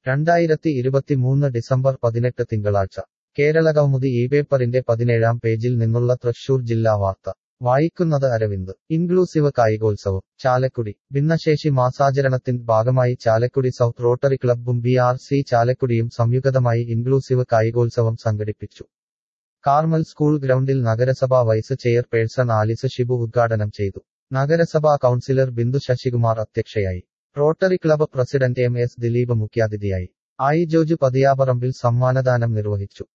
രണ്ടായിരത്തി ഇരുപത്തിമൂന്ന് ഡിസംബർ പതിനെട്ട് തിങ്കളാഴ്ച കേരളകൗമുദി ഈ പേപ്പറിന്റെ പതിനേഴാം പേജിൽ നിന്നുള്ള തൃശൂർ ജില്ലാ വാർത്ത വായിക്കുന്നത് അരവിന്ദ് ഇൻക്ലൂസീവ് കായികോത്സവം ചാലക്കുടി ഭിന്നശേഷി മാസാചരണത്തിന്റെ ഭാഗമായി ചാലക്കുടി സൗത്ത് റോട്ടറി ക്ലബ്ബും ബി ആർ സി ചാലക്കുടിയും സംയുക്തമായി ഇൻക്ലൂസീവ് കായികോത്സവം സംഘടിപ്പിച്ചു കാർമൽ സ്കൂൾ ഗ്രൗണ്ടിൽ നഗരസഭാ വൈസ് ചെയർപേഴ്സൺ ആലിസ് ഷിബു ഉദ്ഘാടനം ചെയ്തു നഗരസഭാ കൗൺസിലർ ബിന്ദു ശശികുമാർ അധ്യക്ഷയായി rotary club president M S Dileep മുഖ്യാതിഥിയായി ആയി ജോജു പതിയാപറമ്പിൽ സമ്മാനദാനം നിർവഹിച്ചു